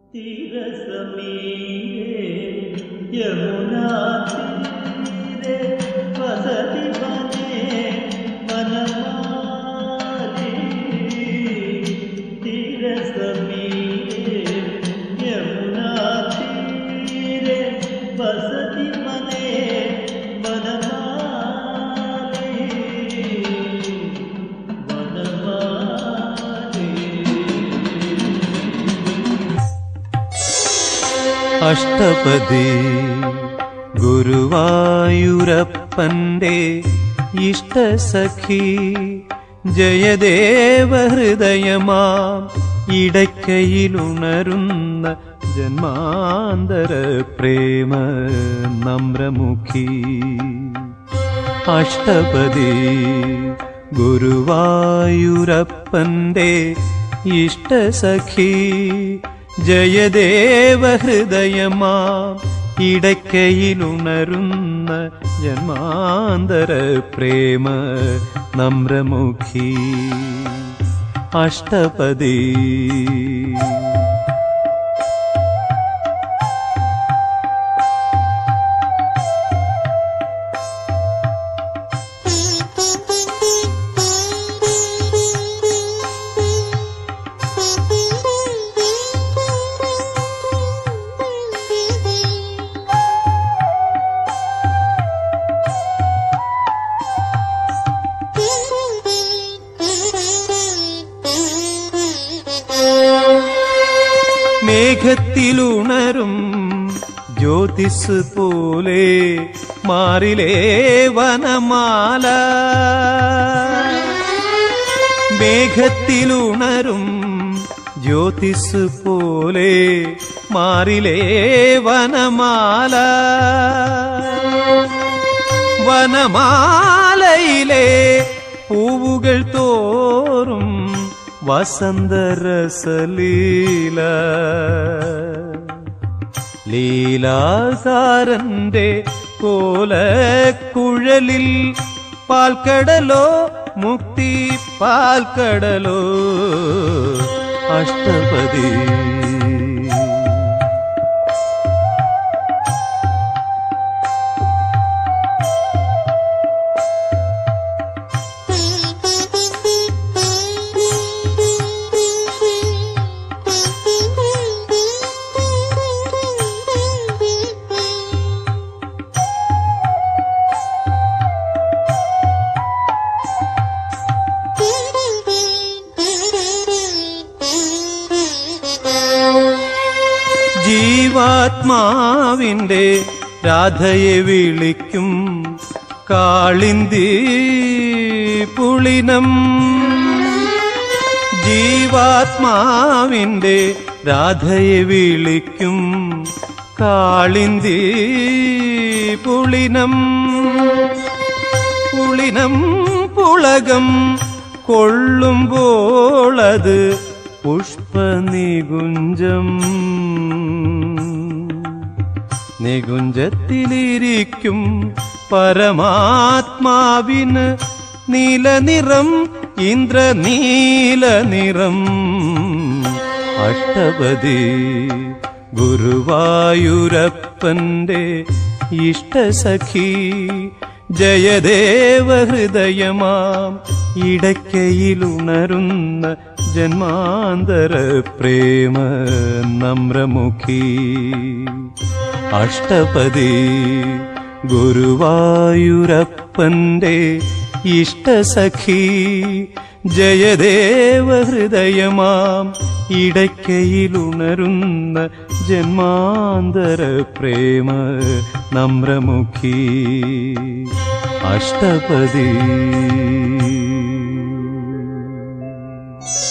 തീരസമീരേ യമുനാതീരേ വസതി വനേ വനമാലി തീരസമീരേ യമുനാതീരേ വസതി വനേ വനമാലി വനമാലി അഷ്ടപതി ഗുരുവായൂരപ്പന്റെ ഇഷ്ടസഖി ജയദേവ ഹൃദയമാം ഇടയ്ക്കയിലുണരുന്ന ജന്മാന്തര പ്രേമ നമ്രമുഖി അഷ്ടപതി ഗുരുവായൂരപ്പന്റെ ഇഷ്ടസഖി ജയദേവ ഹൃദയമാം ഇടയ്ക്കയിലുണരുന്ന ജന്മാന്തര പ്രേമ നമ്രമുഖി അഷ്ടപതി മേഘത്തിലുണരും ജ്യോതിസ് പോലെ മാറിലേ വനമാല മേഘത്തിലുണരും ജ്യോതിസ് പോലെ മാറിലേ വനമാല വനമാലയിലെ പൂവുകൾ തോറും വസന്തരസലീല ലീലാകാരന്റെ കോലക്കുഴലിൽ പാൽക്കടലോ മുക്തി പാൽക്കടലോ അഷ്ടപതി ജീവാത്മാവിന്റെ രാധയെ വിളിക്കും കാളിന്തി പുളിനം ജീവാത്മാവിന്റെ രാധയെ വിളിക്കും കാളിന്തി പുളിനം പുളിനം പുളകം കൊള്ളുമ്പോളത് പുഷ്പനികുഞ്ചം നികുഞ്ചത്തിലിരിക്കും പരമാത്മാവിന് നീലനിറം ഇന്ദ്രനീലനിറം അഷ്ടപതി ഗുരുവായൂരപ്പന്റെ ഇഷ്ടസഖി ജയദേവ ഹൃദയമാം ഇടയ്ക്കയിലുണരുന്ന ജന്മാന്തര പ്രേമ നമ്രമുഖി അഷ്ടപതി ഗുരുവായൂരപ്പന്റെ ഇഷ്ടസഖി ജയദേവ ഹൃദയമാം ഇടയ്ക്കയിലുണരുന്ന ജന്മാന്തര പ്രേമ നമ്രമുഖി അഷ്ടപതി